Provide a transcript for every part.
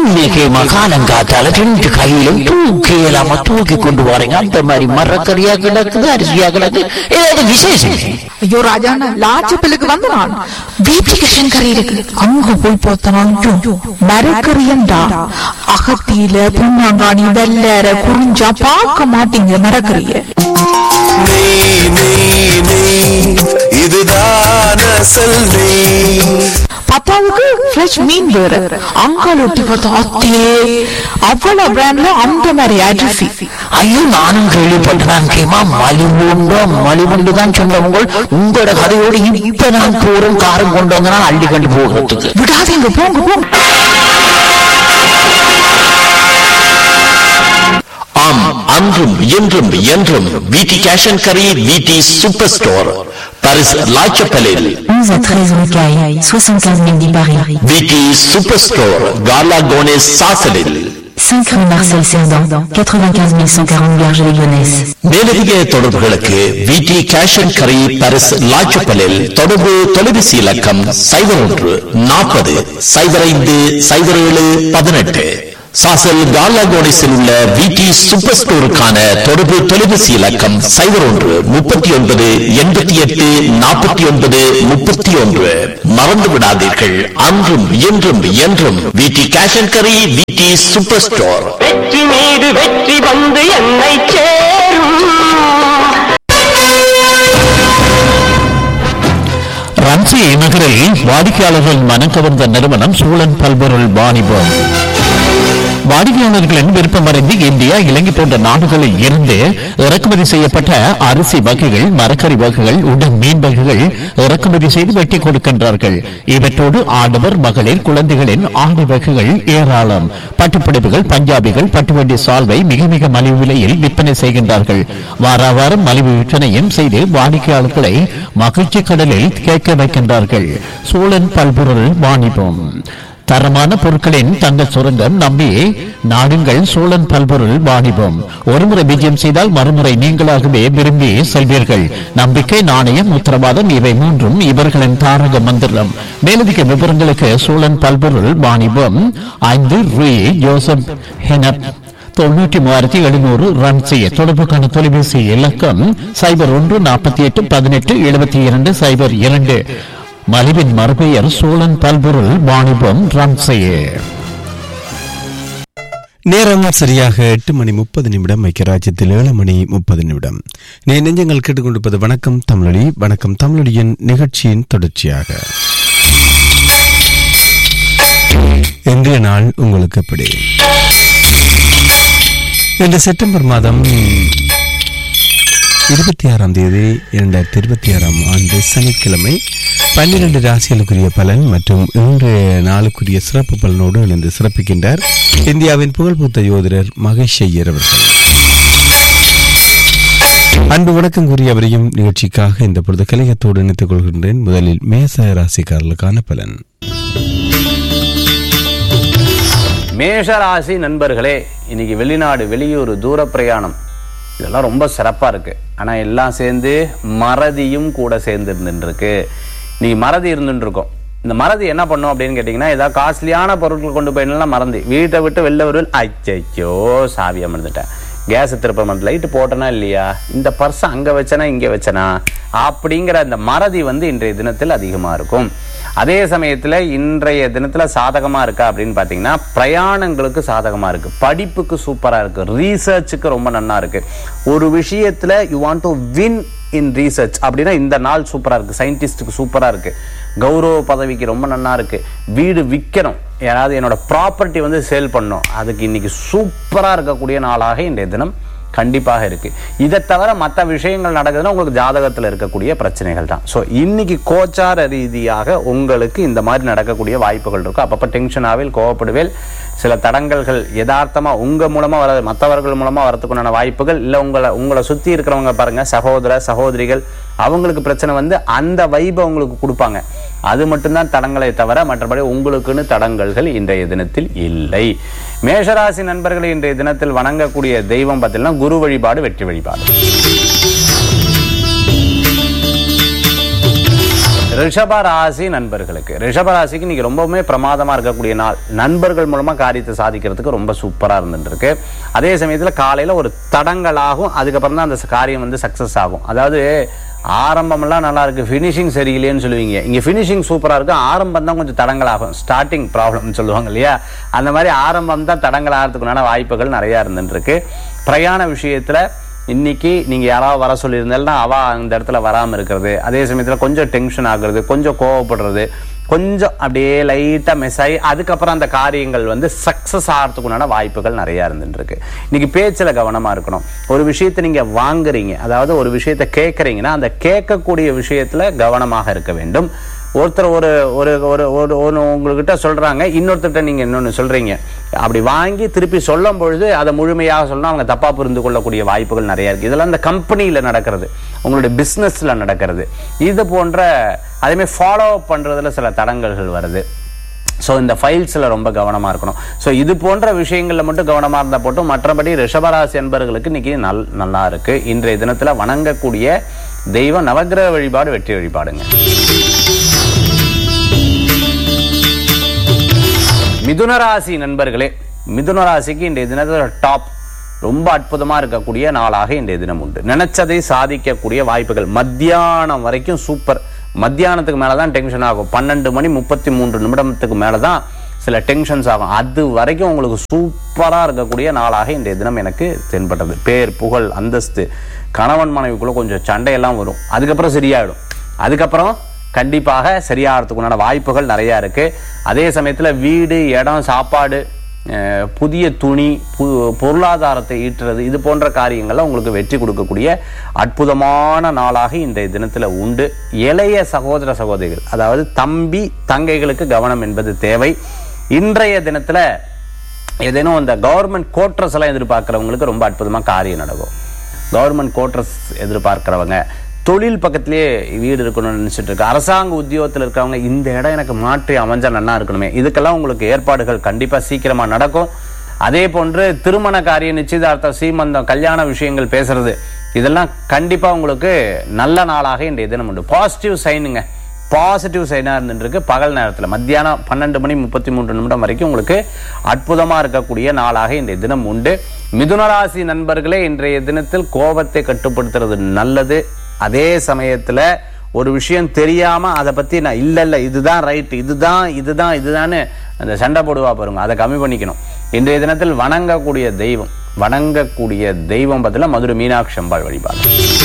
இன்னைக்கு மகாலங்காத்தால ரெண்டு கையிலும் தூக்கி இல்லாம தூக்கி கொண்டு போறீங்க அந்த மாதிரி மரக்கறியா கிடக்குது அரிசியா கிடக்கு ஏதாவது விசேஷம் ஐயோ ராஜாண்ணா லாச்சப்பிலுக்கு வந்து நான் வீட்டுக்கு கறி இருக்கு அங்க போய் பார்த்தனா மரக்கறியண்டா அகத்தியில புண்ணாங்காணி வெள்ளற குறிஞ்சா பார்க்க மாட்டீங்க மரக்கறிய நெய் நெய் நெய் இதுதான் அசல் நெய் பத்தாவதுக்கு ஃப்ரெஷ் மீன் வேற அங்கால ஒட்டி பார்த்தா அத்தே அவ்வளவு பிராண்ட்ல அந்த மாதிரி அரிசி ஐயோ நானும் கேள்விப்பட்டேன் கேமா மலிவுண்டோ மலிவுண்டு தான் சொன்னவங்க உங்களோட கதையோடு இப்ப நான் போறோம் காரம் கொண்டு வந்தனா அள்ளி கண்டு போகிறதுக்கு விடாதீங்க போங்க போங்க ஆம் அன்றும் இன்றும் என்றும் விடி கேஷ் அண்ட் கரி விடி சூப்பர் ஸ்டோர் பாரிஸ் லாச்சப்பலில் 11 à 13 Rocaille, 75 000 10 Paris. விடி சூப்பர் ஸ்டோர் காலா கோனேஸ் சாசலில் 5 rue Marcel Cerdan, 95 140 Garges-les-Gonesse. மேலதிக தொடர்புகளுக்கு விடி கேஷ் அண்ட் கரி பாரிஸ் லாச்சப்பலில் தொடர்பு தொலைபேசி இலக்கம் சைபர் ஒன்று நாற்பது சைபர் ஐந்து சைபர் ஏழு பதினெட்டு சாசல் காலா கோனேஸில் உள்ள விடி சூப்பர் ஸ்டோருக்கான தொடர்பு தொலைபேசி இலக்கம் சைபர் ஒன்று முப்பத்தி ஒன்பது எண்பத்தி எட்டு நாற்பத்தி ஒன்பது முப்பத்தி ஒன்று மறந்து விடாதீர்கள் அன்றும் என்றும் என்றும் விடி கேஷ் அண்ட் கரி விடி சூப்பர் ஸ்டோர் வெற்றி மீது வெற்றி வந்து என்னை சேரும் ரன்சி நகரில் வாடிக்கையாளர்கள் மனம் கவர்ந்த நிறுவனம் சூழன் பல்பொருள் வாணிபம் வாடிக்கையாளர்களின் விருப்பமறிந்து இந்தியா இலங்கை போன்ற நாடுகளில் இருந்து இறக்குமதி செய்யப்பட்ட அரிசி வகைகள் மரக்கறி வகைகள் உடன் மீன் வகைகள் இறக்குமதி செய்து வெட்டி கொடுக்கின்றார்கள் இவற்றோடு ஆடவர் மகளிர் குழந்தைகளின் ஆடை வகைகள் ஏராளம் பட்டுப்பிடிப்புகள் பஞ்சாபிகள் பட்டுவண்டி சால்வை மிக மிக மலிவு விலையில் விற்பனை செய்கின்றார்கள் வார வாரம் மலிவு விற்பனையும் செய்து வாடிக்கையாளர்களை மகிழ்ச்சி கடலில் கேட்க வைக்கின்றார்கள் சூழன் பல்பொருள் வாணிபம் தரமான பொருட்களின் தங்க சுரங்கம் நம்பி நாடுங்கள் சோழன் பல்பொருள் வாணிபம் ஒருமுறை விஜயம் செய்தால் மறுமுறை நீங்களாகவே விரும்பி செல்வீர்கள் நம்பிக்கை நாணயம் உத்தரவாதம் இவை மூன்றும் இவர்களின் தாரக மந்திரம் மேலதிக விவரங்களுக்கு சோழன் பல்பொருள் வாணிபம் ஐந்து ரூ ஜோசப் ஹெனப் தொண்ணூற்றி மூவாயிரத்தி எழுநூறு ரன் செய்ய தொடர்புக்கான தொலைபேசி இலக்கம் சைபர் ஒன்று நாற்பத்தி எட்டு பதினெட்டு எழுபத்தி இரண்டு சைபர் இரண்டு மலிவின் மறுபெயர் சோழன் பல்பொருள் வாணிபம் ரன் செய்ய நேரம் சரியாக எட்டு மணி முப்பது நிமிடம் ஐக்கியராஜ்யத்தில் ஏழு மணி முப்பது நிமிடம் நீ நெஞ்சங்கள் கேட்டுக்கொண்டிருப்பது வணக்கம் தமிழொலி வணக்கம் தமிழொலியின் நிகழ்ச்சியின் தொடர்ச்சியாக இன்றைய நாள் உங்களுக்கு எப்படி இன்று செப்டம்பர் மாதம் இருபத்தி ஆறாம் தேதி இரண்டாயிரத்தி இருபத்தி ஆறாம் ஆண்டு சனிக்கிழமை பன்னிரண்டு ராசிகளுக்குரிய பலன் மற்றும் இன்றைய நாளுக்குரிய சிறப்பு பலனோடு இணைந்து சிறப்பிக்கின்றார் இந்தியாவின் புகழ்பூத்த யோதிடர் மகேஷ் ஐயர் அவர்கள் அன்பு வணக்கம் கூறியவரையும் நிகழ்ச்சிக்காக இந்த பொழுது கலையத்தோடு இணைத்துக் கொள்கின்றேன் முதலில் மேச ராசிக்காரர்களுக்கான பலன் மேஷராசி நண்பர்களே இன்னைக்கு வெளிநாடு வெளியூர் தூர பிரயாணம் இதெல்லாம் ரொம்ப சிறப்பாக இருக்கு ஆனால் எல்லாம் சேர்ந்து மறதியும் கூட சேர்ந்து இருந்துருக்கு இன்னைக்கு மறதி இருந்துட்டு இருக்கோம் இந்த மறதி என்ன பண்ணும் அப்படின்னு கேட்டிங்கன்னா ஏதாவது காஸ்ட்லியான பொருட்கள் கொண்டு போயிடலாம் மறந்து வீட்டை விட்டு வெளில வருவல் அச்சோ சாவியை மறந்துட்டேன் கேஸ் திருப்ப மறந்து லைட்டு போட்டனா இல்லையா இந்த பர்ஸ் அங்கே வச்சனா இங்கே வச்சனா அப்படிங்கிற அந்த மறதி வந்து இன்றைய தினத்தில் அதிகமாக இருக்கும் அதே சமயத்தில் இன்றைய தினத்தில் சாதகமாக இருக்கா அப்படின்னு பார்த்தீங்கன்னா பிரயாணங்களுக்கு சாதகமாக இருக்குது படிப்புக்கு சூப்பராக இருக்குது ரீசர்ச்சுக்கு ரொம்ப நன்னா இருக்குது ஒரு விஷயத்தில் you want to win in research அப்படின்னா இந்த நாள் சூப்பராக இருக்குது சயின்டிஸ்ட்டுக்கு சூப்பராக இருக்குது கௌரவ பதவிக்கு ரொம்ப நன்னா இருக்குது வீடு விற்கணும் யாராவது என்னோட ப்ராப்பர்ட்டி வந்து சேல் பண்ணணும் அதுக்கு இன்னைக்கு சூப்பராக இருக்கக்கூடிய நாளாக இன்றைய தினம் கண்டிப்பாக இருக்கு இதை தவிர மற்ற விஷயங்கள் நடக்குதுன்னா உங்களுக்கு ஜாதகத்தில் இருக்கக்கூடிய பிரச்சனைகள் தான் ஸோ இன்னைக்கு கோச்சார ரீதியாக உங்களுக்கு இந்த மாதிரி நடக்கக்கூடிய வாய்ப்புகள் இருக்கும் அப்பப்போ டென்ஷன் ஆவில் கோவப்படுவேல் சில தடங்கல்கள் யதார்த்தமா உங்க மூலமா வர மற்றவர்கள் மூலமா வரதுக்குண்டான வாய்ப்புகள் இல்லை உங்களை உங்களை சுத்தி இருக்கிறவங்க பாருங்க சகோதர சகோதரிகள் அவங்களுக்கு பிரச்சனை வந்து அந்த வைபை உங்களுக்கு கொடுப்பாங்க அது மட்டும்தான் தடங்களை தவிர மற்றபடி உங்களுக்குன்னு தடங்கல்கள் இன்றைய தினத்தில் இல்லை மேஷராசி நண்பர்களை இன்றைய தினத்தில் வணங்கக்கூடிய தெய்வம் பார்த்தீங்கன்னா குரு வழிபாடு வெற்றி வழிபாடு ரிஷப ராசி நண்பர்களுக்கு ரிஷப ராசிக்கு இன்னைக்கு ரொம்பவுமே பிரமாதமா இருக்கக்கூடிய நாள் நண்பர்கள் மூலமா காரியத்தை சாதிக்கிறதுக்கு ரொம்ப சூப்பரா இருந்துட்டு இருக்கு அதே சமயத்துல காலையில ஒரு தடங்களாகும் அதுக்கப்புறம் தான் அந்த காரியம் வந்து சக்சஸ் ஆகும் அதாவது ஆரம்பமெல்லாம் நல்லா இருக்கு ஃபினிஷிங் சரியில்லைன்னு சொல்லுவீங்க இங்க ஃபினிஷிங் சூப்பரா இருக்கு ஆரம்பம் தான் கொஞ்சம் தடங்களாகும் ஸ்டார்டிங் ப்ராப்ளம்னு சொல்லுவாங்க இல்லையா அந்த மாதிரி ஆரம்பம் தான் தடங்கள் ஆகிறதுக்குண்டான வாய்ப்புகள் நிறைய இருந்துட்டு இருக்கு பிரயாண விஷயத்துல இன்னைக்கு நீங்க யாராவது வர சொல்லியிருந்தாலும் அவ அந்த இடத்துல வராம இருக்கிறது அதே சமயத்துல கொஞ்சம் டென்ஷன் ஆகுறது கொஞ்சம் கோவப்படுறது கொஞ்சம் அப்படியே லைட்டா மிஸ் ஆகி அதுக்கப்புறம் அந்த காரியங்கள் வந்து சக்சஸ் ஆகிறதுக்குண்டான வாய்ப்புகள் நிறைய இருந்துட்டு இருக்கு இன்னைக்கு பேச்சுல கவனமா இருக்கணும் ஒரு விஷயத்தை நீங்க வாங்குறீங்க அதாவது ஒரு விஷயத்தை கேட்கறீங்கன்னா அந்த கேட்கக்கூடிய விஷயத்துல கவனமாக இருக்க வேண்டும் ஒருத்தர் ஒரு ஒரு ஒரு ஒரு ஒன்று உங்ககிட்ட சொல்றாங்க இன்னொருத்தர்கிட்ட நீங்க இன்னொன்னு சொல்றீங்க அப்படி வாங்கி திருப்பி சொல்லும் பொழுது அதை முழுமையாக சொன்னா அவங்க தப்பா புரிந்து கொள்ளக்கூடிய வாய்ப்புகள் நிறைய இருக்கு இதெல்லாம் இந்த கம்பெனியில நடக்கிறது உங்களுடைய பிசினஸ்ல நடக்கிறது இது போன்ற அதேமாதிரி ஃபாலோ அப் பண்றதுல சில தடங்கல்கள் வருது ஸோ இந்த ஃபைல்ஸில் ரொம்ப கவனமாக இருக்கணும் ஸோ இது போன்ற விஷயங்களில் மட்டும் கவனமாக இருந்தால் போட்டும் மற்றபடி ரிஷபராசி என்பவர்களுக்கு இன்னைக்கு நல் நல்லா இருக்கு இன்றைய தினத்தில் வணங்கக்கூடிய தெய்வம் நவக்கிரக வழிபாடு வெற்றி வழிபாடுங்க மிதுன ராசி நண்பர்களே மிதுன ராசிக்கு இன்றைய தினத்தில் டாப் ரொம்ப அற்புதமா இருக்கக்கூடிய நாளாக இன்றைய தினம் உண்டு நினைச்சதை சாதிக்கக்கூடிய வாய்ப்புகள் மத்தியானம் வரைக்கும் சூப்பர் மத்தியானத்துக்கு மேலதான் டென்ஷன் ஆகும் பன்னெண்டு மணி முப்பத்தி மூன்று நிமிடத்துக்கு மேலதான் சில டென்ஷன்ஸ் ஆகும் அது வரைக்கும் உங்களுக்கு சூப்பரா இருக்கக்கூடிய நாளாக இன்றைய தினம் எனக்கு தென்பட்டது பேர் புகழ் அந்தஸ்து கணவன் மனைவிக்குள்ள கொஞ்சம் சண்டையெல்லாம் வரும் அதுக்கப்புறம் சரியாயிடும் அதுக்கப்புறம் கண்டிப்பாக சரியாகிறதுக்குண்டான வாய்ப்புகள் நிறைய இருக்கு அதே சமயத்துல வீடு இடம் சாப்பாடு அஹ், புதிய துணி பு- பொருளாதாரத்தை ஈட்டுறது இது போன்ற காரியங்கள்ல உங்களுக்கு வெற்றி கொடுக்கக்கூடிய அற்புதமான நாளாக இன்றைய தினத்துல உண்டு இளைய சகோதர சகோதரிகள் அதாவது தம்பி தங்கைகளுக்கு கவனம் என்பது தேவை இன்றைய தினத்துல ஏதேனும் அந்த கவர்மெண்ட் கோட்ரஸ் எல்லாம் எதிர்பார்க்கிறவங்களுக்கு ரொம்ப அற்புதமா காரியம் நடக்கும் கவர்மெண்ட் கோட்ரஸ் எதிர்பார்க்கிறவங்க தொழில் பக்கத்திலேயே வீடு இருக்கணும்னு நினைச்சிட்டு இருக்கு அரசாங்க உத்தியோகத்தில் இருக்கிறவங்க இந்த இடம் எனக்கு மாற்றி அமைஞ்சா நல்லா இருக்கணுமே இதுக்கெல்லாம் உங்களுக்கு ஏற்பாடுகள் கண்டிப்பா சீக்கிரமா நடக்கும் அதே போன்று திருமண காரியம் நிச்சயதார்த்தம் சீமந்தம் கல்யாண விஷயங்கள் பேசுறது இதெல்லாம் கண்டிப்பா உங்களுக்கு நல்ல நாளாக இன்றைய தினம் உண்டு பாசிட்டிவ் சைனுங்க பாசிட்டிவ் சைனாக இருந்துருக்கு பகல் நேரத்தில் மத்தியானம் பன்னெண்டு மணி முப்பத்தி மூன்று நிமிடம் வரைக்கும் உங்களுக்கு அற்புதமாக இருக்கக்கூடிய நாளாக இன்றைய தினம் உண்டு மிதுனராசி நண்பர்களே இன்றைய தினத்தில் கோபத்தை கட்டுப்படுத்துறது நல்லது அதே சமயத்தில் ஒரு விஷயம் தெரியாம அதை பத்தி நான் இல்ல இல்ல இதுதான் ரைட் இதுதான் இதுதான் இதுதான்னு அந்த சண்டை போடுவா பாருங்க அதை கம்மி பண்ணிக்கணும் இன்றைய தினத்தில் வணங்கக்கூடிய தெய்வம் வணங்கக்கூடிய தெய்வம் பதிலா மதுரை மீனாட்சி அம்பாள் வழிபாடு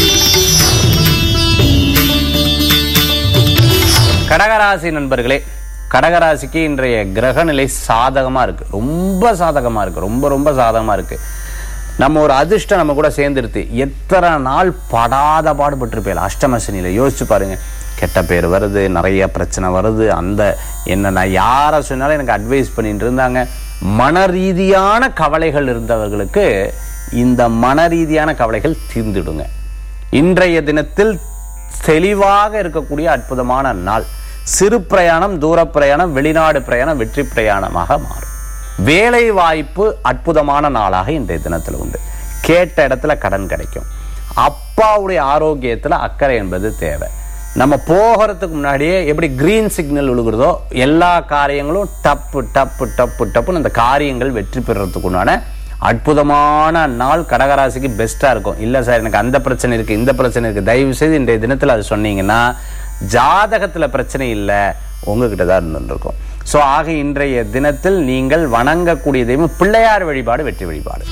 கடகராசி நண்பர்களே கடகராசிக்கு இன்றைய கிரக நிலை சாதகமா இருக்கு ரொம்ப சாதகமா இருக்கு ரொம்ப ரொம்ப சாதகமா இருக்கு நம்ம ஒரு அதிர்ஷ்டம் நம்ம கூட சேர்ந்துருது எத்தனை நாள் படாத பாடுபட்டிருப்பேன் அஷ்டம சனியில யோசிச்சு பாருங்க கெட்ட பேர் வருது நிறைய பிரச்சனை வருது அந்த என்ன நான் யாரை சொன்னாலும் எனக்கு அட்வைஸ் பண்ணிட்டு இருந்தாங்க மன ரீதியான கவலைகள் இருந்தவர்களுக்கு இந்த மன ரீதியான கவலைகள் தீர்ந்துடுங்க இன்றைய தினத்தில் தெளிவாக இருக்கக்கூடிய அற்புதமான நாள் சிறு பிரயாணம் தூர பிரயாணம் வெளிநாடு பிரயாணம் வெற்றி பிரயாணமாக மாறும் வேலை வாய்ப்பு அற்புதமான நாளாக இன்றைய தினத்தில் உண்டு கேட்ட இடத்துல கடன் கிடைக்கும் அப்பாவுடைய ஆரோக்கியத்துல அக்கறை என்பது தேவை நம்ம போகிறதுக்கு முன்னாடியே எப்படி கிரீன் சிக்னல் விழுகிறதோ எல்லா காரியங்களும் டப்பு டப்பு டப்பு டப்புன்னு அந்த காரியங்கள் வெற்றி பெறுறதுக்குண்டான அற்புதமான நாள் கடகராசிக்கு பெஸ்டா இருக்கும் இல்ல சார் எனக்கு அந்த பிரச்சனை இருக்கு இந்த பிரச்சனை இருக்கு தயவு செய்து இன்றைய தினத்துல அது சொன்னீங்கன்னா ஜாதகத்துல பிரச்சனை இல்லை உங்ககிட்ட தான் இருந்துருக்கும் ஸோ ஆக இன்றைய தினத்தில் நீங்கள் வணங்கக்கூடிய தெய்வம் பிள்ளையார் வழிபாடு வெற்றி வழிபாடு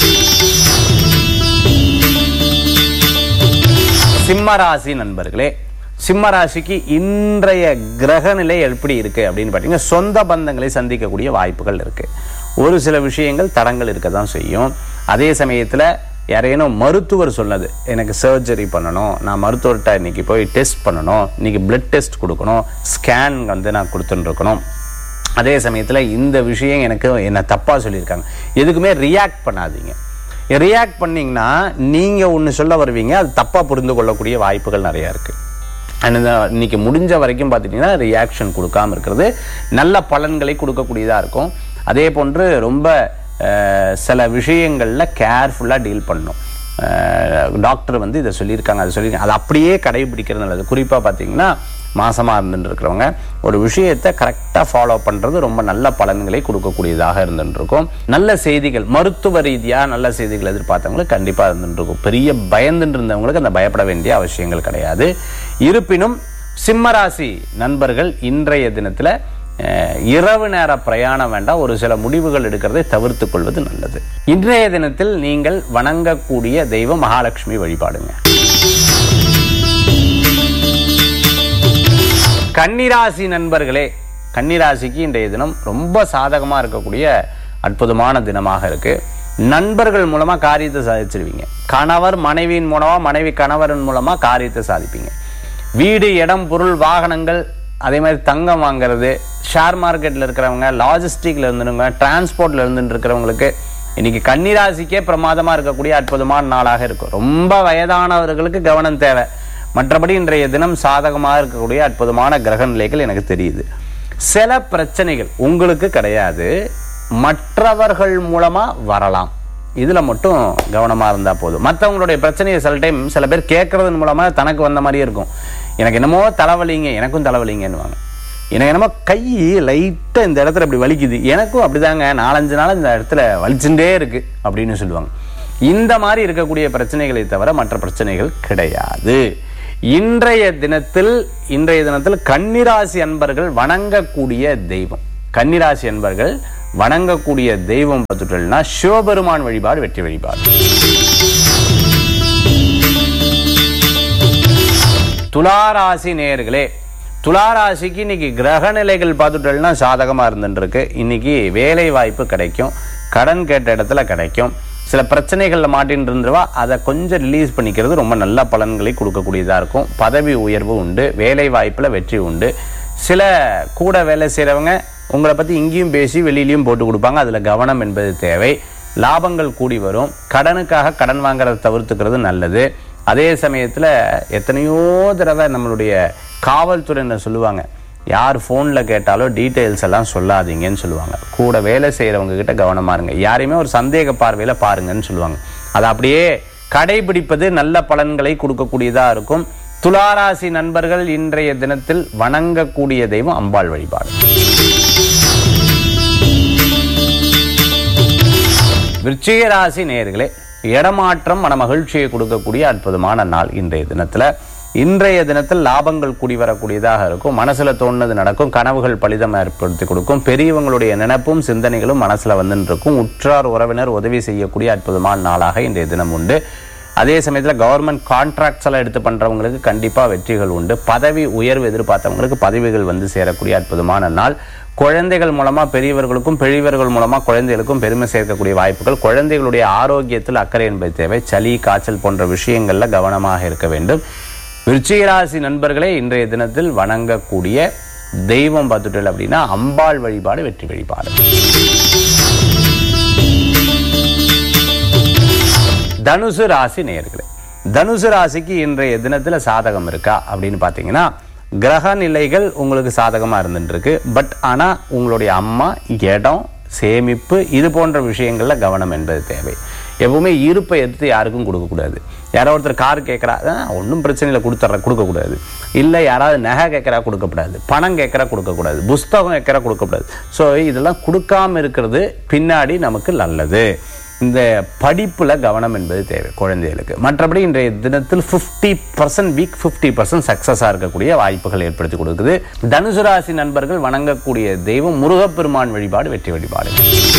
சிம்மராசி நண்பர்களே சிம்மராசிக்கு இன்றைய கிரக நிலை எப்படி இருக்கு அப்படின்னு பார்த்தீங்கன்னா சொந்த பந்தங்களை சந்திக்கக்கூடிய வாய்ப்புகள் இருக்கு ஒரு சில விஷயங்கள் தடங்கள் இருக்க தான் செய்யும் அதே சமயத்துல யாரேனும் மருத்துவர் சொன்னது எனக்கு சர்ஜரி பண்ணணும் நான் மருத்துவர்கிட்ட இன்னைக்கு போய் டெஸ்ட் பண்ணணும் இன்னைக்கு பிளட் டெஸ்ட் கொடுக்கணும் ஸ்கேன் வந்து நான் கொடுத்துட்டு இருக்கணும் அதே சமயத்துல இந்த விஷயம் எனக்கு என்ன தப்பா சொல்லியிருக்காங்க எதுக்குமே ரியாக்ட் பண்ணாதீங்க ரியாக்ட் பண்ணீங்கன்னா நீங்க ஒண்ணு சொல்ல வருவீங்க அது தப்பா புரிந்து கொள்ளக்கூடிய வாய்ப்புகள் நிறைய இருக்கு And இந்த இன்னைக்கு முடிஞ்ச வரைக்கும் பார்த்துட்டீங்கன்னா ரியாக்ஷன் கொடுக்காம இருக்கிறது நல்ல பலன்களை கொடுக்கக்கூடியதா இருக்கும் அதே போன்று ரொம்ப அஹ், சில விஷயங்கள்ல கேர்ஃபுல்லா டீல் பண்ணணும் டாக்டர் வந்து இதை சொல்லியிருக்காங்க அதை சொல்லியிருக்காங்க அதை அப்படியே கடைபிடிக்கிறது நல்லது குறிப்பாக பார்த்தீங்கன்னா மாசமாக இருந்துட்டு இருக்கிறவங்க ஒரு விஷயத்தை கரெக்டாக ஃபாலோ பண்ணுறது ரொம்ப நல்ல பலன்களை கொடுக்கக்கூடியதாக இருந்துட்டு இருக்கும் நல்ல செய்திகள் மருத்துவ ரீதியாக நல்ல செய்திகள் எதிர்பார்த்தவங்களுக்கு கண்டிப்பாக இருந்துட்டு இருக்கும் பெரிய பயந்துட்டு இருந்தவங்களுக்கு அந்த பயப்பட வேண்டிய அவசியங்கள் கிடையாது இருப்பினும் சிம்மராசி நண்பர்கள் இன்றைய தினத்தில் அஹ், இரவு நேர பிரயாணம் வேண்டாம் ஒரு சில முடிவுகள் எடுக்கிறதை தவிர்த்துக் கொள்வது நல்லது இன்றைய தினத்தில் நீங்கள் வணங்கக்கூடிய தெய்வம் மகாலட்சுமி வழிபாடுங்க கன்னிராசி நண்பர்களே கன்னிராசிக்கு இன்றைய தினம் ரொம்ப சாதகமாக இருக்கக்கூடிய அற்புதமான தினமாக இருக்கு நண்பர்கள் மூலமா காரியத்தை சாதிச்சிருவீங்க கணவர் மனைவியின் மூலமா மனைவி கணவரின் மூலமா காரியத்தை சாதிப்பீங்க வீடு இடம் பொருள் வாகனங்கள் அதே மாதிரி தங்கம் வாங்குறது ஷேர் மார்க்கெட்டில் இருக்கிறவங்க லாஜிஸ்டிக்ல இருந்துருங்க டிரான்ஸ்போர்ட்ல இருந்துட்டு இருக்கிறவங்களுக்கு இன்னைக்கு கன்னிராசிக்கே பிரமாதமா இருக்கக்கூடிய அற்புதமான நாளாக இருக்கும் ரொம்ப வயதானவர்களுக்கு கவனம் தேவை மற்றபடி இன்றைய தினம் சாதகமாக இருக்கக்கூடிய அற்புதமான கிரக நிலைகள் எனக்கு தெரியுது சில பிரச்சனைகள் உங்களுக்கு கிடையாது மற்றவர்கள் மூலமா வரலாம் இதுல மட்டும் கவனமா இருந்தா போதும் மற்றவங்களுடைய பிரச்சனையை சில டைம் சில பேர் கேட்கறதன் மூலமா தனக்கு வந்த மாதிரியே இருக்கும் எனக்கு என்னமோ தலைவலிங்க எனக்கும் தலைவலிங்கன்னுவாங்க எனக்கு என்னமோ கை லைட்டா இந்த இடத்துல இப்படி வலிக்குது எனக்கும் அப்படிதாங்க நாலஞ்சு நாள் இந்த இடத்துல வலிச்சுட்டே இருக்கு அப்படின்னு சொல்லுவாங்க இந்த மாதிரி இருக்கக்கூடிய பிரச்சனைகளை தவிர மற்ற பிரச்சனைகள் கிடையாது இன்றைய தினத்தில் இன்றைய தினத்தில் கன்னிராசி அன்பர்கள் வணங்கக்கூடிய தெய்வம் கன்னிராசி அன்பர்கள் வணங்கக்கூடிய தெய்வம் பார்த்துட்டோம்னா சிவபெருமான் வழிபாடு வெற்றி வழிபாடு துளாராசி நேயர்களே துளாராசிக்கு இன்னைக்கு கிரக நிலைகள் பார்த்துட்டோம்னா சாதகமா இருந்துட்டு இருக்கு இன்னைக்கு வேலை வாய்ப்பு கிடைக்கும் கடன் கேட்ட இடத்துல கிடைக்கும் சில பிரச்சனைகள்ல மாட்டின்னு இருந்துருவா அதை கொஞ்சம் ரிலீஸ் பண்ணிக்கிறது ரொம்ப நல்ல பலன்களை கொடுக்கக்கூடியதா இருக்கும் பதவி உயர்வு உண்டு வேலை வாய்ப்புல வெற்றி உண்டு சில கூட வேலை செய்றவங்க உங்களை பத்தி இங்கேயும் பேசி வெளியிலயும் போட்டு கொடுப்பாங்க அதுல கவனம் என்பது தேவை லாபங்கள் கூடி வரும் கடனுக்காக கடன் வாங்குறதை தவிர்த்துக்கிறது நல்லது அதே சமயத்துல எத்தனையோ தடவை நம்மளுடைய காவல்துறையினர் சொல்லுவாங்க யார் ஃபோனில் கேட்டாலும் டீட்டெயில்ஸ் எல்லாம் சொல்லாதீங்கன்னு சொல்லுவாங்க கூட வேலை செய்கிறவங்க கிட்ட கவனமா இருங்க யாரையுமே ஒரு சந்தேக பார்வையில் பாருங்கன்னு சொல்லுவாங்க அதை அப்படியே கடைபிடிப்பது நல்ல பலன்களை கொடுக்கக்கூடியதா இருக்கும் துளாராசி நண்பர்கள் இன்றைய தினத்தில் வணங்கக்கூடிய தெய்வம் அம்பாள் வழிபாடு விருச்சிக ராசி நேயர்களே இடமாற்றம் மன மகிழ்ச்சியை கொடுக்கக்கூடிய அற்புதமான நாள் இன்றைய தினத்துல இன்றைய தினத்தில் லாபங்கள் கூடி வரக்கூடியதாக இருக்கும் மனசுல தோணுனது நடக்கும் கனவுகள் பலிதம் ஏற்படுத்தி கொடுக்கும் பெரியவங்களுடைய நினைப்பும் சிந்தனைகளும் மனசுல வந்துட்டு இருக்கும் உற்றார் உறவினர் உதவி செய்யக்கூடிய அற்புதமான நாளாக இன்றைய தினம் உண்டு அதே சமயத்தில் கவர்மெண்ட் கான்ட்ராக்ட்ஸ் எல்லாம் எடுத்து பண்றவங்களுக்கு கண்டிப்பா வெற்றிகள் உண்டு பதவி உயர்வு எதிர்பார்த்தவங்களுக்கு பதவிகள் வந்து சேரக்கூடிய அற்புதமான நாள் குழந்தைகள் மூலமா பெரியவர்களுக்கும் பெரியவர்கள் மூலமா குழந்தைகளுக்கும் பெருமை சேர்க்கக்கூடிய வாய்ப்புகள் குழந்தைகளுடைய ஆரோக்கியத்தில் அக்கறை என்பது தேவை சளி காய்ச்சல் போன்ற விஷயங்கள்ல கவனமாக இருக்க வேண்டும் விருச்சிகராசி நண்பர்களே இன்றைய தினத்தில் வணங்கக்கூடிய தெய்வம் பார்த்துட்டல் அப்படின்னா அம்பாள் வழிபாடு வெற்றி வழிபாடு தனுசு ராசி நேயர்களே தனுசு ராசிக்கு இன்றைய தினத்துல சாதகம் இருக்கா அப்படின்னு பார்த்தீங்கன்னா கிரக நிலைகள் உங்களுக்கு சாதகமா இருந்துட்டு இருக்கு பட் ஆனா உங்களுடைய அம்மா இடம் சேமிப்பு இது போன்ற விஷயங்கள்ல கவனம் என்பது தேவை எப்பவுமே இருப்பை எடுத்து யாருக்கும் கொடுக்கக்கூடாது யாரோ ஒருத்தர் கார் கேட்குறா ஒன்றும் பிரச்சனை இல்லை கொடுத்துட்ற கொடுக்கக்கூடாது இல்லை யாராவது நகை கேட்குறா கொடுக்கக்கூடாது பணம் கேட்குறா கொடுக்கக்கூடாது புஸ்தகம் கேட்குறா கொடுக்கக்கூடாது ஸோ இதெல்லாம் கொடுக்காம இருக்கிறது பின்னாடி நமக்கு நல்லது இந்த படிப்புல கவனம் என்பது தேவை குழந்தைகளுக்கு மற்றபடி இன்றைய தினத்தில் 50% பர்சன்ட் வீக் ஃபிஃப்டி பர்சன்ட் சக்ஸஸாக இருக்கக்கூடிய வாய்ப்புகள் ஏற்படுத்தி கொடுக்குது தனுசு ராசி நண்பர்கள் வணங்கக்கூடிய தெய்வம் முருகப்பெருமான் வழிபாடு வெற்றி வழிபாடு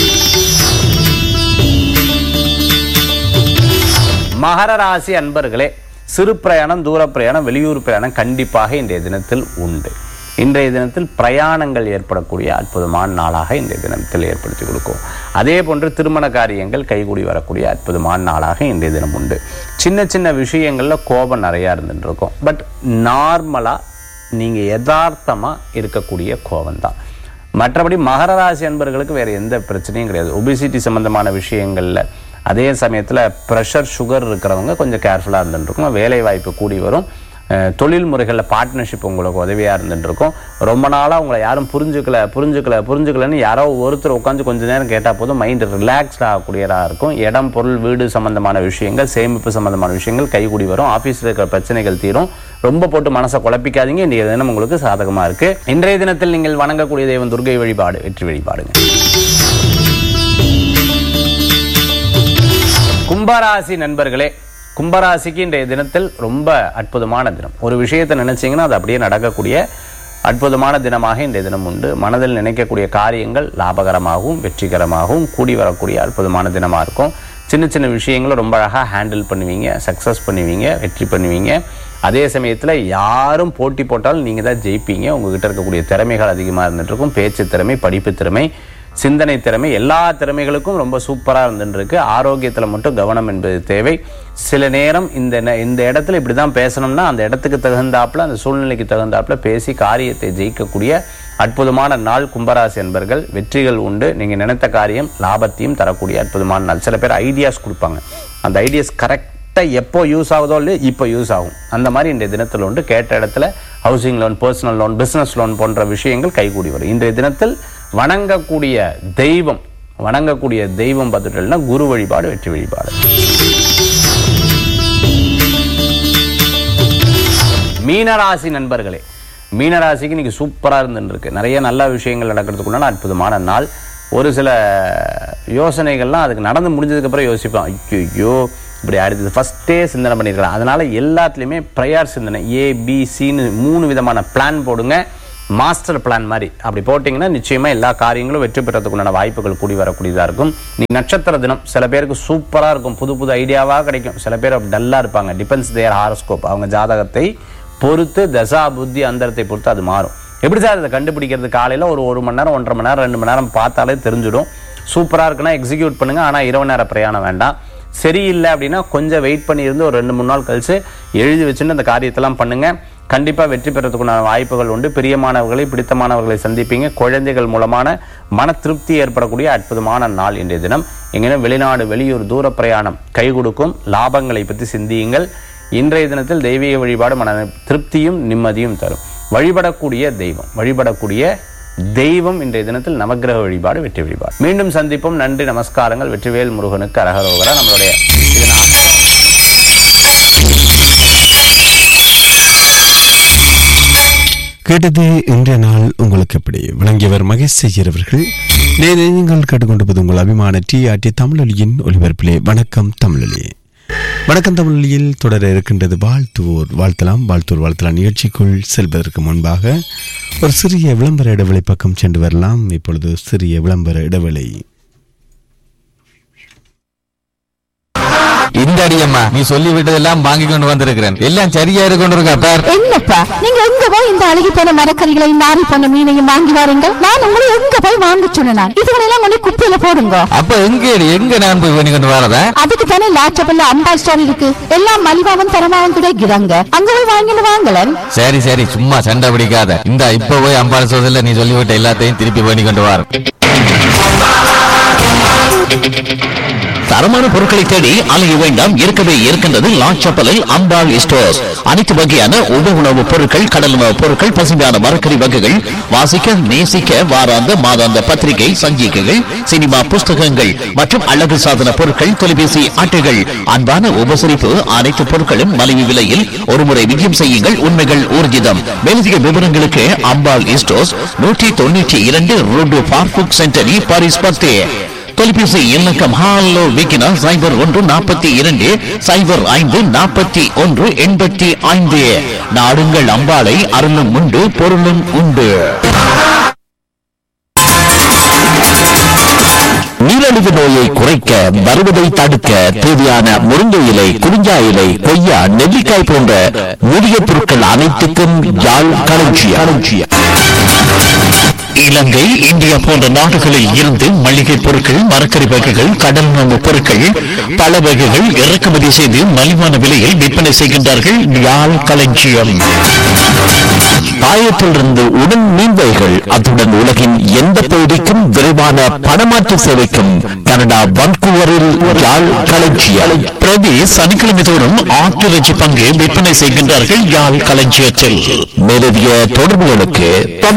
மகர ராசி அன்பர்களே சிறு பிரயாணம் தூர பிரயாணம் வெளியூர் பிரயாணம் கண்டிப்பாக இன்றைய தினத்தில் உண்டு இன்றைய தினத்தில் பிரயாணங்கள் ஏற்படக்கூடிய அற்புதமான நாளாக இன்றைய தினத்தில் ஏற்படுத்தி கொடுக்கும் அதே போன்று திருமண காரியங்கள் கைகூடி வரக்கூடிய அற்புதமான நாளாக இன்றைய தினம் உண்டு சின்ன சின்ன விஷயங்கள்ல கோபம் நிறையா இருந்துட்டு இருக்கும் பட் நார்மலாக நீங்கள் யதார்த்தமாக இருக்கக்கூடிய கோபம் தான் மற்றபடி மகர ராசி அன்பர்களுக்கு வேற எந்த பிரச்சனையும் கிடையாது ஒபிசிட்டி சம்பந்தமான விஷயங்கள்ல அதே சமயத்தில் ப்ரெஷர் சுகர் இருக்கிறவங்க கொஞ்சம் கேர்ஃபுல்லாக இருந்துட்டு இருக்கும் வேலை வாய்ப்பு கூடி வரும் அஹ், தொழில் முறைகளில் பார்ட்னர்ஷிப் உங்களுக்கு உதவியாக இருந்துட்டு இருக்கும் ரொம்ப நாளாக உங்களை யாரும் புரிஞ்சுக்கல புரிஞ்சுக்கல புரிஞ்சுக்கலன்னு யாரோ ஒருத்தர் உட்காந்து கொஞ்ச நேரம் கேட்டால் போதும் மைண்டு ரிலாக்ஸ்ட் ஆகக்கூடியதாக இருக்கும் இடம் பொருள் வீடு சம்பந்தமான விஷயங்கள் சேமிப்பு சம்பந்தமான விஷயங்கள் கைகூடி வரும் ஆஃபீஸில் இருக்கிற பிரச்சனைகள் தீரும் ரொம்ப போட்டு மனசை குழப்பிக்காதீங்க இன்றைய தினம் உங்களுக்கு சாதகமாக இருக்கு இன்றைய தினத்தில் நீங்கள் வணங்கக்கூடிய தெய்வம் துர்கை வழிபாடு வெற்றி வழிபாடுங்க கும்பராசி நண்பர்களே கும்பராசிக்கு இன்றைய தினத்தில் ரொம்ப அற்புதமான தினம் ஒரு விஷயத்தை நினைச்சீங்கன்னா அது அப்படியே நடக்கக்கூடிய அற்புதமான தினமாக இன்றைய தினம் உண்டு மனதில் நினைக்கக்கூடிய காரியங்கள் லாபகரமாகவும் வெற்றிகரமாகவும் கூடி வரக்கூடிய அற்புதமான தினமாக இருக்கும் சின்ன சின்ன விஷயங்களும் ரொம்ப அழகாக ஹேண்டில் பண்ணுவீங்க சக்ஸஸ் பண்ணுவீங்க வெற்றி பண்ணுவீங்க அதே சமயத்தில் யாரும் போட்டி போட்டாலும் நீங்கள் தான் ஜெயிப்பீங்க உங்ககிட்ட இருக்கக்கூடிய திறமைகள் அதிகமாக இருந்துட்டு இருக்கும் பேச்சு திறமை படிப்பு திறமை சிந்தனை திறமை எல்லா திறமைகளுக்கும் ரொம்ப சூப்பராக இருந்துட்டு இருக்கு ஆரோக்கியத்தில் மட்டும் கவனம் என்பது தேவை சில நேரம் இந்த நே- இந்த இடத்துல இப்படி தான் பேசணும்னா அந்த இடத்துக்கு தகுந்தாப்புல அந்த சூழ்நிலைக்கு தகுந்தாப்புல பேசி காரியத்தை ஜெயிக்கக்கூடிய அற்புதமான நாள் கும்பராசி என்பர்கள் வெற்றிகள் உண்டு நீங்கள் நினைத்த காரியம் லாபத்தையும் தரக்கூடிய அற்புதமான நாள் சில பேர் ஐடியாஸ் கொடுப்பாங்க அந்த ஐடியாஸ் கரெக்டாக எப்போ யூஸ் ஆகுதோ இல்லையோ இப்போ யூஸ் ஆகும் அந்த மாதிரி இன்றைய தினத்தில் உண்டு கேட்ட இடத்துல housing loan personal loan business loan போன்ற விஷயங்கள் கைகூடி வரும் இன்றைய தினத்தில் வணங்கக்கூடிய தெய்வம் வணங்கக்கூடிய தெய்வம் பார்த்துட்டோம்னா குரு வழிபாடு வெற்றி வழிபாடு மீனராசி நண்பர்களே மீனராசிக்கு இன்னைக்கு சூப்பராக இருந்துருக்கு நிறைய நல்ல விஷயங்கள் நடக்கிறதுக்குண்டான அற்புதமான நாள் ஒரு சில யோசனைகள்லாம் அதுக்கு நடந்து முடிஞ்சதுக்கப்புறம் யோசிப்போம் ஐயோ இப்படி அடுத்தது ஃபஸ்ட்டே சிந்தனை பண்ணியிருக்கலாம் அதனால எல்லாத்துலேயுமே ப்ரையார் சிந்தனை ஏ பி சின்னு மூணு விதமான பிளான் போடுங்க மாஸ்டர் பிளான் மாதிரி அப்படி போட்டிங்கன்னா நிச்சயமாக எல்லா காரியங்களும் வெற்றி பெறதுக்குண்டான வாய்ப்புகள் கூடி வரக்கூடியதாக இருக்கும் நீ நட்சத்திர தினம் சில பேருக்கு சூப்பராக இருக்கும் புது புது ஐடியாவாக கிடைக்கும் சில பேர் டல்லாக இருப்பாங்க டிபெண்ட்ஸ் தேர் ஹாரோஸ்கோப் அவங்க ஜாதகத்தை பொறுத்து தசா புத்தி அந்தரத்தை பொறுத்து அது மாறும் எப்படி சார் இதை கண்டுபிடிக்கிறது காலையில் ஒரு ஒரு மணி நேரம் ஒன்றரை மணி நேரம் ரெண்டு மணி நேரம் பார்த்தாலே தெரிஞ்சிடும் சூப்பராக இருக்குன்னா எக்ஸிக்யூட் பண்ணுங்க ஆனால் இரவு நேர பிரயாணம் வேண்டாம் சரியில்லை அப்படின்னா கொஞ்சம் வெயிட் பண்ணி இருந்து ஒரு ரெண்டு மூணு நாள் கழிச்சு எழுதி வச்சுட்டு அந்த காரியத்தெல்லாம் பண்ணுங்க கண்டிப்பாக வெற்றி பெறத்துக்குண்டான வாய்ப்புகள் உண்டு பிரியமானவர்களை பிடித்தமானவர்களை சந்திப்பீங்க குழந்தைகள் மூலமான மன திருப்தி ஏற்படக்கூடிய அற்புதமான நாள் இன்றைய தினம் எங்கன்னா வெளிநாடு வெளியூர் தூர பிரயாணம் கை கொடுக்கும் லாபங்களை பற்றி சிந்தியுங்கள் இன்றைய தினத்தில் தெய்வீக வழிபாடு மன திருப்தியும் நிம்மதியும் தரும் வழிபடக்கூடிய தெய்வம் வழிபடக்கூடிய தெய்வம் இன்றைய தினத்தில் நவக்கிரக வழிபாடு வெற்றி வழிபாடு மீண்டும் சந்திப்போம் நன்றி நமஸ்காரங்கள் வெற்றிவேல் முருகனுக்கு அரகரோகரா நம்மளுடைய இதனால் கேட்டது இன்றைய நாள் உங்களுக்கு எப்படி விளங்கியவர் மகேஷ் ஐயர் அவர்கள் நேரே நீங்கள் கேட்டுக்கொண்டிருப்பது உங்கள் அபிமான டி ஆர்டி தமிழொலியின் ஒலிபரப்பிலே வணக்கம் தமிழொலி வணக்கம் தமிழொலியில் தொடர இருக்கின்றது வாழ்த்துவோர் வாழ்த்தலாம் வாழ்த்துவோர் வாழ்த்தலாம் நிகழ்ச்சிக்குள் செல்வதற்கு முன்பாக ஒரு சிறிய விளம்பர இடைவெளி பக்கம் சென்று வரலாம் இப்பொழுது சிறிய விளம்பர இடைவெளி இந்த அடியம்மா நீ சொல்லி விட்டதெல்லாம் வாங்கி கொண்டு வந்திருக்கிறேன் எல்லாம் சரியா இருக்கு கொண்டு இருக்கா பார் என்னப்பா நீங்க எங்க போய் இந்த அழுகி போன மரக்கறிகளையும் நாரி போன மீனையும் வாங்கி வாருங்க நான் உங்களை எங்க போய் வாங்க சொன்னேன் இதுகளெல்லாம் கொண்டு குப்பையில போடுங்க அப்ப எங்க எங்க நான் போய் பண்ணி கொண்டு வரதா அதுக்கு தானே லாச்சபல்ல அம்பா ஸ்டோர் இருக்கு எல்லாம் மலிவாவும் தரமாவும் கிடைக்கிறாங்க அங்க போய் வாங்கிட்டு வாங்கலன் சரி சரி சும்மா சண்டை பிடிக்காத இந்த இப்ப போய் அம்பாள் சோதல நீ சொல்லிவிட்ட எல்லாத்தையும் திருப்பி பண்ணி கொண்டு வர தரமான பொருட்களை தேடி அலைய வேண்டாம் இருக்கவே இருக்கின்றது லாச்சப்பலில் அம்பாள் ஸ்டோர்ஸ் அனைத்து வகையான உப உணவுப் பொருட்கள் கடல் உணவுப் பொருட்கள் பசுமையான மரக்கறி வகைகள் வாசிக்க நேசிக்க வாராந்த மாதாந்த பத்திரிகை சஞ்சிகைகள் சினிமா புஸ்தகங்கள் மற்றும் அழகு சாதன பொருட்கள் தொலைபேசி அட்டைகள் அன்பான உபசரிப்பு அனைத்து பொருட்களும் மலிவு விலையில் ஒருமுறை விஜயம் செய்யுங்கள் உண்மைகள் ஊர்ஜிதம் மேலதிக விவரங்களுக்கு அம்பாள் ஸ்டோர்ஸ் நூற்றி தொண்ணூற்றி இரண்டு ரோடு பார்புக் சென்டரி பாரிஸ் பத்தே தொலைபேசி இலக்கம் ஹாலோ விக்கினா சைபர் ஒன்று நாற்பத்தி இரண்டு சைபர் ஐந்து நாற்பத்தி ஒன்று எண்பத்தி ஐந்து நாடுங்கள் அம்பாளை அருளும் உண்டு பொருளும் உண்டு நீரிழிவு நோயை குறைக்க வருவதை தடுக்க தேவையான முருங்கை இலை குறிஞ்சா இலை கொய்யா நெல்லிக்காய் போன்ற மூலிகை பொருட்கள் அனைத்துக்கும் யாழ் களஞ்சியம் இலங்கை இந்தியா போன்ற நாடுகளில் இருந்து மளிகை பொருட்கள் மரக்கறி வகைகள் கடல் உணவு பொருட்கள் பல வகைகள் இறக்குமதி செய்து மலிவான விலையில் விற்பனை செய்கின்றார்கள் யாழ் களஞ்சியம் பாயத்திலிருந்து உடன் மீன்வைகள் அத்துடன் உலகின் எந்த பகுதிக்கும் விரைவான பணமாற்று சேவைக்கும் கனடா வன்கூவரில் யாழ் களஞ்சியம் பிரதி சனிக்கிழமை தோறும் ஆட்டிறைச்சி பங்கு விற்பனை செய்கின்றார்கள் யாழ் களஞ்சியத்தில் மேலதிக தொடர்புகளுக்கு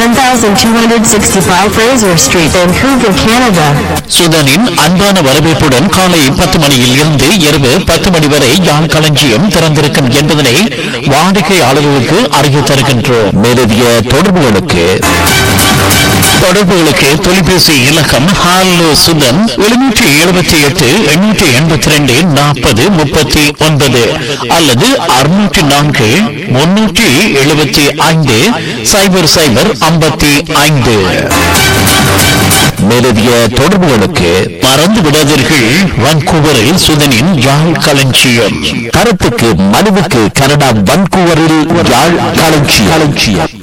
7265 Fraser Street, Vancouver, Canada. சுதனின் அன்பான வரவேற்புடன் காலை பத்து மணியில் இருந்து இரவு பத்து மணி வரை யாழ் களஞ்சியம் திறந்திருக்கும் என்பதனை வாடிக்கையாளர்களுக்கு அறிய தருகின்றோம் மேலதிக தொடர்புகளுக்கு தொடர்புகளுக்கு தொலைபேசி இலக்கம் ஹாலோ சுதன் எழுநூற்றி எழுபத்தி எட்டு எண்ணூற்றி எண்பத்தி ரெண்டு நாற்பது முப்பத்தி ஒன்பது அல்லது அறுநூற்றி நான்கு முன்னூற்றி எழுபத்தி ஐந்து சைபர் சைபர் ஐம்பத்தி ஐந்து மேலதிக தொடர்புகளுக்கு மறந்து விடாதீர்கள் வான்கூவரில் சுதனின் யாழ் களஞ்சியம் கருத்துக்கு மனுவுக்கு கனடா வன்கூவரில் யாழ் களஞ்சியம் களஞ்சியம்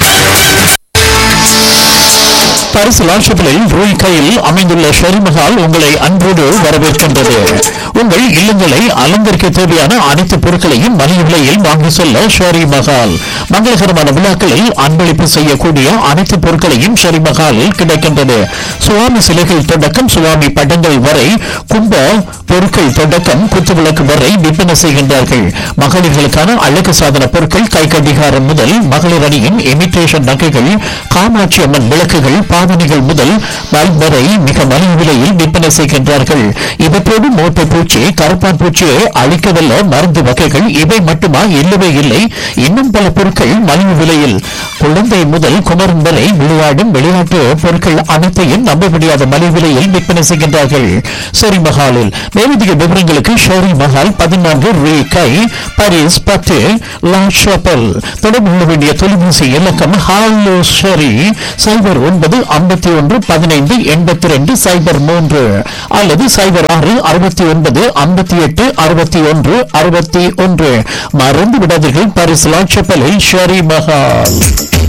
பரிசு லாட்சப்பிலில் ரூய் கையில் அமைந்துள்ள ஷெரிமஹால் உங்களை அன்போடு வரவேற்கின்றது உங்கள் இல்லங்களை அலங்கரிக்க தேவையான அனைத்து பொருட்களையும் மலிவு விலையில் வாங்கி செல்ல ஷெரி மஹால் மங்களகரமான விழாக்களில் அன்பளிப்பு செய்யக்கூடிய அனைத்து பொருட்களையும் ஷெரி மஹாலில் கிடைக்கின்றது சுவாமி சிலைகள் தொடக்கம் சுவாமி படங்கள் வரை கும்ப பொருட்கள் தொடக்கம் குத்துவிளக்கு வரை விற்பனை செய்கின்றார்கள் மகளிர்களுக்கான அழகு சாதன பொருட்கள் கை கடிகாரம் முதல் மகளிர் அணியின் இமிட்டேஷன் நகைகள் காமாட்சி அம்மன் விளக்குகள் பாவனைகள் முதல் பல்ப் வரை மிக மலிவு விலையில் விற்பனை செய்கின்றார்கள் இவற்றோடு மோட்டை பூச்சி கருப்பான் பூச்சியை அழிக்கவல்ல மருந்து வகைகள் இவை மட்டுமா இல்லவே இல்லை இன்னும் பல பொருட்கள் மலிவு விலையில் குழந்தை முதல் குமரன் வரை விளையாடும் விளையாட்டு பொருட்கள் அனைத்தையும் நம்ப முடியாத மலிவு விலையில் விற்பனை செய்கின்றார்கள் ஷெரி மஹாலில் மேலதிக விவரங்களுக்கு ஷெரி மஹால் பதினான்கு ரே கை பாரிஸ் பத்து லா ஷாப்பல் தொடர்பு கொள்ள வேண்டிய தொலைபேசி இலக்கம் ஹாலோ ஷெரி சைபர் ஒன்பது ஐம்பத்தி ஒன்று பதினைந்து எண்பத்தி ரெண்டு சைபர் மூன்று அல்லது சைபர் ஆறு அறுபத்தி ஒன்பது ஐம்பத்தி எட்டு அறுபத்தி ஒன்று அறுபத்தி ஒன்று மறந்து விடாதீர்கள் பாரிஸ் லா ஷாப்பலில் ஷெரி மஹால்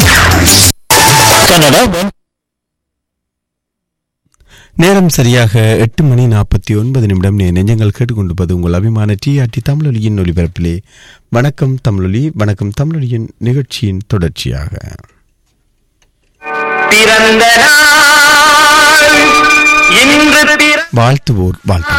கனடா நேரம் சரியாக எட்டு மணி நாற்பத்தி ஒன்பது நிமிடம் நே நெஞ்சங்கள் கேட்டுக்கொண்டிருப்பது உங்கள் அபிமான டிஆர்டி தமிழொலியின் ஒலிபரப்பிலே வணக்கம் தமிழொலி வணக்கம் தமிழொலியின் நிகழ்ச்சியின் தொடர்ச்சியாக பிறந்த நாள் இன்று பிற- வாழ்த்துவோர் வாழ்த்து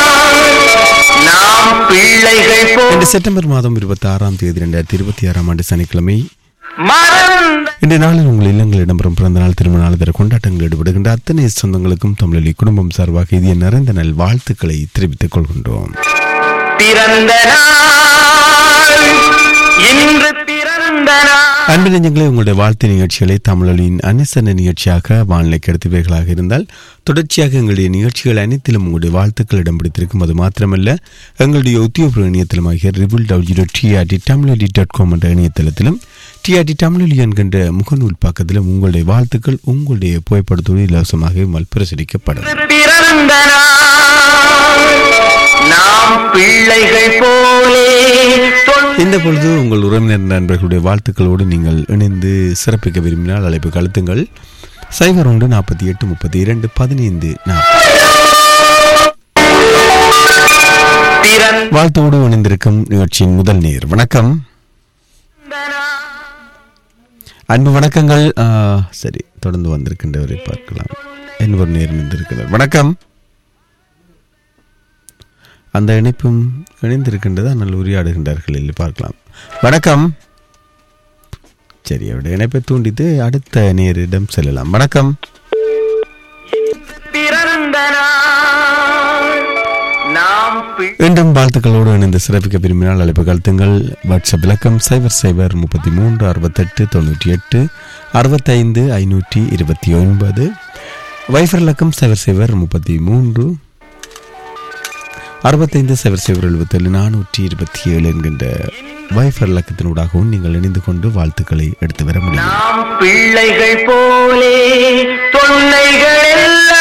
நாம் பிள்ளைகள் போ இன்று செப்டம்பர் மாதம் இருபத்தி ஆறாம் தேதி ரெண்டாயிரத்தி இருபத்தி ஆறாம் ஆண்டு சனிக்கிழமை மறந்த இன்றைய நாளில் உங்கள் இல்லங்கள் இடம்பெறும் பிறந்த நாள் திருமண நாள் தர கொண்டாட்டங்கள் ஈடுபடுகின்ற அத்தனை சொந்தங்களுக்கும் தமிழொலி குடும்பம் சார்பாக இது நிறைந்த நல் வாழ்த்துக்களை தெரிவித்துக் கொள்கின்றோம் பிறந்த நாள் இன்று பிறந்த நாள் அன்பு நெஞ்சங்களே உங்களுடைய வாழ்த்து நிகழ்ச்சிகளை தமிழொலியின் அனுசரணை நிகழ்ச்சியாக வானிலைக்கு எடுத்தவைகளாக இருந்தால் தொடர்ச்சியாக எங்களுடைய நிகழ்ச்சிகள் அனைத்திலும் உங்களுடைய வாழ்த்துக்கள் இடம் பிடித்திருக்கும் அது மாத்திரமல்ல எங்களுடைய உத்தியோக இணையதளமாகிய triple W TRT Tamiloli dot com என்ற இணையதளத்திலும் டிஆர்டி தமிழொலி என்கின்ற முகநூல் பக்கத்திலும் உங்களுடைய வாழ்த்துக்கள் உங்களுடைய புகைப்படத்தோடு இலவசமாக மல் பிரசுரிக்கப்படும் பிறந்த நாள் நாம் பிள்ளைகள் போலே தொல்- இந்த பொழுது உங்கள் உறவினர் நண்பர்களுடைய வாழ்த்துக்களோடு நீங்கள் இணைந்து சிறப்பிக்க விரும்பினால் அழைப்பு கழுத்துங்கள் சைபர் ஒன்று நாற்பத்தி எட்டு முப்பத்தி இரண்டு பதினைந்து நாற்பது பிறந்த வாழ்த்தோடு இணைந்திருக்கும் நிகழ்ச்சியின் முதல் நேர் வணக்கம் அன்பு வணக்கங்கள் ஆ, சரி தொடர்ந்து வந்திருக்கின்றவரை பார்க்கலாம் என்பவர் நேர் இணைந்திருக்கிறார் வணக்கம் அந்த இணைப்பும் இணைந்திருக்கின்றது ஆனால் உரையாடுகின்றார்கள் இல்லை பார்க்கலாம் வணக்கம் சரி அவருடைய இணைப்பை தூண்டித்து அடுத்த நேரிடம் செல்லலாம் வணக்கம் பிறந்த நாள் நாம் பி- மீண்டும் வாழ்த்துக்களோடு இணைந்து சிறப்பிக்க விரும்பினால் அழைப்பு கழுத்துங்கள் வாட்ஸ்அப் இலக்கம் சைபர் சைபர் முப்பத்தி மூன்று அறுபத்தெட்டு தொண்ணூற்றி எட்டு அறுபத்தைந்து ஐநூற்றி இருபத்தி ஒன்பது வைஃபர் இலக்கம் சைபர் சைபர் முப்பத்தி மூன்று அறுபத்தைந்து சைபர் சைபர் எழுபத்தேழு நானூற்றி இருபத்தி ஏழு என்கின்ற வைஃபர் இலக்கத்தினூடாகவும் நீங்கள் இணைந்து கொண்டு வாழ்த்துக்களை எடுத்து வர முடியும் நாம் பிள்ளைகள் போலே தொல்லைகள் எல்லாம்